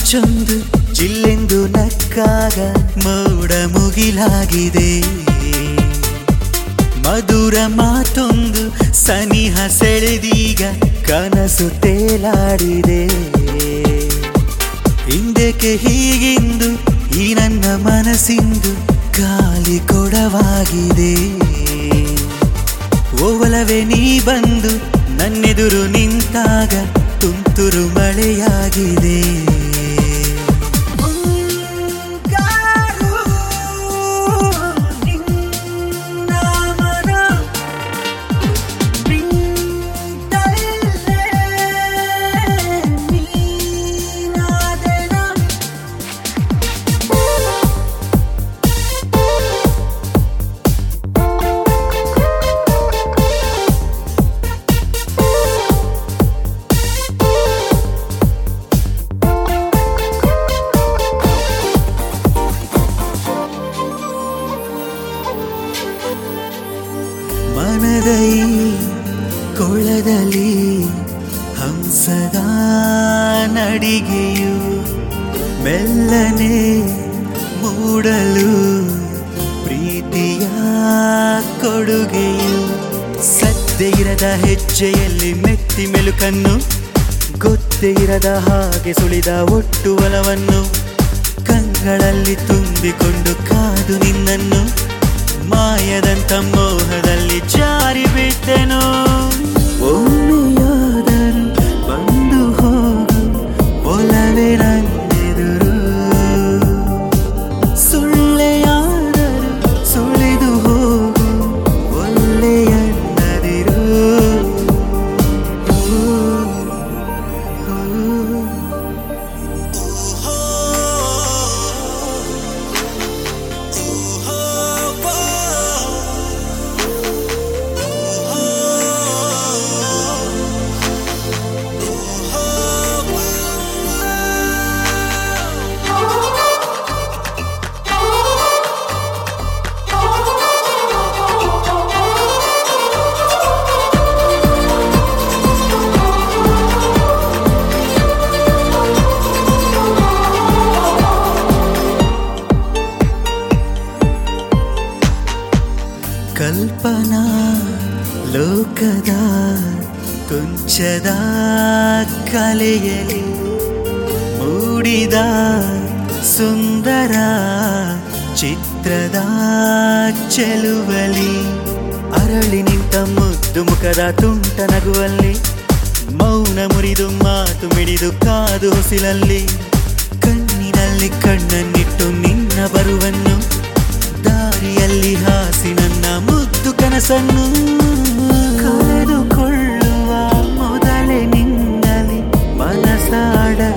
ಮಿಂಚೊಂದು ಚಿಲ್ಲೆಂದು ನಕ್ಕಾಗ ಮೋಡ ಮುಗಿಲಾಗಿದೆ ಮಧುರ ಮಾತೊಂದು ಸನಿಹ ಸೆಳೆದೀಗ ಕನಸು ತೇಲಾಡಿದೆ ಹಿಂದಕ್ಕೆ ಹೀಗಿಂದು ಈ ನನ್ನ ಮನಸ್ಸಿಂದು ಗಾಲಿ ಕೊಡವಾಗಿದೆ ಓವಲವೇ ನೀ ಬಂದು ನನ್ನೆದುರು ನಿಂತಾಗ ತುಂತುರು ಮಳೆಯಾಗಿದೆ ಮುಂಗಾರು ನಿನ್ನ ಮನ ಬಿಂದಲ್ಲೇ ನೀನಾದೆನ ಮನದ ಈ ಕೊಳದಲ್ಲಿ ಹಂಸದ ನಡಿಗೆಯು ಮೆಲ್ಲನೆ ಮೂಡಲು ಪ್ರೀತಿಯ ಕೊಡುಗೆಯು ಸದ್ದೆ ಇರದ ಹೆಜ್ಜೆಯಲ್ಲಿ ಮೆಟ್ಟಿ ಮೆಲುಕನ್ನು ಗೊತ್ತೇ ಇರದ ಹಾಗೆ ಸುಳಿದ ಒಟ್ಟು ಒಲವನ್ನು ಕಂಗಳಲ್ಲಿ ತುಂಬಿಕೊಂಡು ಕಾದು ನಿನ್ನನ್ನು ಮಾಯದಂತ ಮೋಹದಲ್ಲಿ ಜಾರಿ ಬಿಟ್ಟೆನು ಒಮ್ಮೆಯಾದರೂ ಬಂದು ಹೋಗು ಒಲವೇ ನನ್ನೆದುರು ಸುಳ್ಳೆಯಾದರೂ ಸುಳಿದು ಹೋಗು ಒಳ್ಳೆಯನ್ನದಿರು ಕಲ್ಪನಾ ಲೋಕದ ಕೊಂಚದ ಕಲೆಯಲಿ ಮೂಡಿದ ಸುಂದರ ಚಿತ್ರದ ಚೆಲುವಲಿ ಅರಳಿ ನಿಂತ ಮುದ್ದು ಮುಖದ ತುಂಟ ನಗುವಲ್ಲಿ ಮೌನ ಮುರಿದು ಮಾತು ಮಿಡಿದು ಕಾದು ಹೊಸಿಲಲ್ಲಿ ಕಣ್ಣಿನಲ್ಲಿ ಕಣ್ಣನ್ನಿಟ್ಟು ನಿನ್ನ ಬರುವನ್ನು ದಾರಿಯಲ್ಲಿ ಹಾಸಿ ನನ್ನ ಮುದ್ದು ಕನಸನ್ನು ಕಳೆದುಕೊಳ್ಳುವ ಮೊದಲೇ ನಿನ್ನಲಿ ಮನಸಾಡ